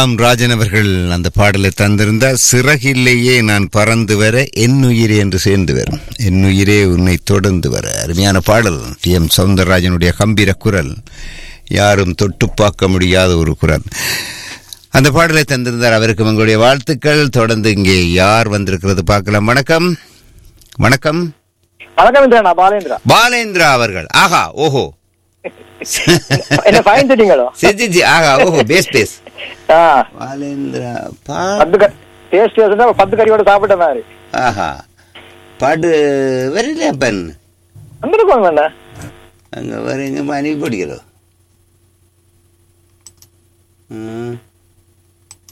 ஆம் ராஜன் அவர்கள் அந்த பாடலை தந்திருந்தார் சிறகில்லையே நான் பறந்து வர என் உயிரே என்று சேர்ந்து வரும் என் உயிரே உன்னை தொடர்ந்து வர அருமையான பாடல் டி எம் சவுந்தரராஜனுடைய கம்பீர குரல் யாரும் தொட்டு பார்க்க முடியாத ஒரு குரல் அந்த பாடலை தந்திருந்தார் அவருக்கு உங்களுடைய வாழ்த்துக்கள் தொடர்ந்து இங்கே யார் வந்திருக்கிறது பார்க்கலாம் வணக்கம் வணக்கம் வணக்கம் இந்திரா நான் பாலேந்திரா பாலேந்திரா அவர்கள் ஆஹா ஓஹோ என்ன ஃபைன் திட்டீங்களோ சரி ஜி ஆஹா ஓஹோ பேஸ் பேஸ் ஆ பாலேந்திரா பா பத்து க டேஸ்ட் வச்சுருந்தா பத்து கறியோட சாப்பிட்ட மாதிரி ஆஹா பாடு வரல பெண் வந்துருக்கோங்க அண்ணா அங்கே வரீங்க மணி பிடிக்கிறோம் ம்